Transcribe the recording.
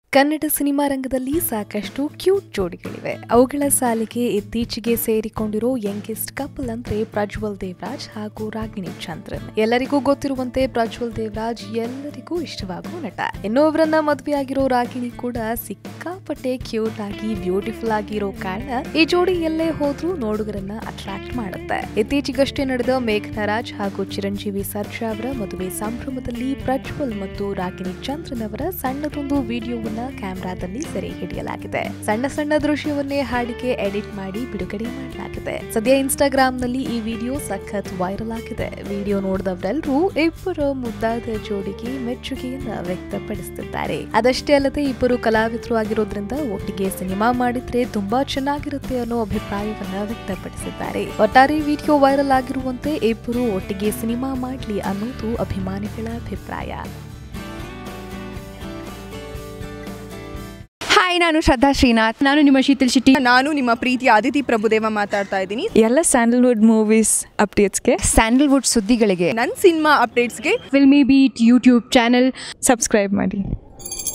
Kannada cinema ರಂಗದಲ್ಲಿ ಸಾಕಷ್ಟು cute ಜೋಡಿಗಳಿವೆ ಅವುಗಳ ಸಾಲಿಗೆ ಇತ್ತೀಚೆಗೆ ಸೇರಿಕೊಂಡಿರೋ ಯಂಗೆಸ್ಟ್ ಕಪಲ್ ಅಂದ್ರೆ ಪ್ರಜ್ವಲ್ ದೇವರಾಜ್ ಹಾಗೂ ರಾಗಿಣಿ ಚಂದ್ರನ್ ಎಲ್ಲರಿಗೂ ಗೊತ್ತಿರುವಂತೆ ಪ್ರಜ್ವಲ್ ದೇವರಾಜ್ ಎಲ್ಲರಿಗೂ ಇಷ್ಟವಾಗುವ ನಟ ಇನ್ನು ಅವರನ್ನ ಮದುವೆಯಾಗಿರೋ ರಾಗಿಣಿ ಕೂಡ ಸಿಕ್ಕಾಪಟ್ಟೆ ಕ್ಯೂಟ್ ಆಗಿ ಬ್ಯೂಟಿಫುಲ್ ಆಗಿರೋ ಕಾರಣ ಈ ಜೋಡಿ ಎಲ್ಲೇ ಹೋದ್ರೂ ನೋಡುಗರನ್ನ ಅಟ್ರಾಕ್ಟ್ ಮಾಡುತ್ತೆ ಇತ್ತೀಚೆಗಷ್ಟೇ ನಡೆದ ಮೇಘನರಾಜ್ ಹಾಗೂ ಚಿರಂಜೀವಿ ಸರ್ಜಾ ಅವರ ಮದುವೆ ಸಂಭ್ರಮದಲ್ಲಿ ಪ್ರಜ್ವಲ್ ಮತ್ತು ರಾಗಿಣಿ ಚಂದ್ರನ್ ಅವರ ಸಣ್ಣದೊಂದು ವಿಡಿಯೋವನ್ನ ಕ್ಯಾಮೆರಾದಲ್ಲಿ ಸೆರೆ ಹಿಡಿಯಲಾಗಿದೆ ಸಣ್ಣ ಸಣ್ಣ ದೃಶ್ಯವನ್ನೇ ಹಾಡಿಗೆ ಎಡಿಟ್ ಮಾಡಿ ಬಿಡುಗಡೆ ಮಾಡಲಾಗಿದೆ ಸದ್ಯ ಇನ್ಸ್ಟಾಗ್ರಾಮ್ ನಲ್ಲಿ ಈ ವಿಡಿಯೋ ಸಖತ್ ವೈರಲ್ ಆಗಿದೆ ವಿಡಿಯೋ ನೋಡಿದವರೆಲ್ಲರೂ ಇಬ್ಬರು ಮುದ್ದಾದ ಜೋಡಿಗೆ ಮೆಚ್ಚುಗೆಯನ್ನ ವ್ಯಕ್ತಪಡಿಸುತ್ತಿದ್ದಾರೆ ಅದಷ್ಟೇ ಅಲ್ಲದೆ ಇಬ್ಬರು ಕಲಾವಿದರು ಆಗಿರೋದ್ರಿಂದ ಒಟ್ಟಿಗೆ ಸಿನಿಮಾ ಮಾಡಿದ್ರೆ ತುಂಬಾ ಚೆನ್ನಾಗಿರುತ್ತೆ ಅನ್ನೋ ಅಭಿಪ್ರಾಯವನ್ನ ವ್ಯಕ್ತಪಡಿಸಿದ್ದಾರೆ ಒಟ್ಟಾರೆ ವಿಡಿಯೋ ವೈರಲ್ ಆಗಿರುವಂತೆ ಇಬ್ಬರು ಒಟ್ಟಿಗೆ ಸಿನಿಮಾ ಮಾಡ್ಲಿ ಅನ್ನೋದು ಅಭಿಮಾನಿಗಳ ಅಭಿಪ್ರಾಯ ಹಾಯ್ ನಾನು ಶ್ರದ್ಧಾ ಶ್ರೀನಾಥ್ ನಾನು ನಿಮ್ಮ ಶೀತಲ್ ಶೆಟ್ಟಿ ನಾನು ನಿಮ್ಮ ಪ್ರೀತಿಯ ಅದಿತಿ ಪ್ರಭುದೇವ ಮಾತಾಡ್ತಾ ಇದ್ದೀನಿ ಎಲ್ಲ ಸ್ಯಾಂಡಲ್ವುಡ್ ಮೂವೀಸ್ ಅಪ್ಡೇಟ್ಸ್ಗೆ ಸ್ಯಾಂಡಲ್ವುಡ್ ಸುದ್ದಿಗಳಿಗೆ ನನ್ನ ಸಿನಿಮಾ ಅಪ್ಡೇಟ್ಸ್ಗೆ Filmibeat YouTube channel subscribe ಮಾಡಿ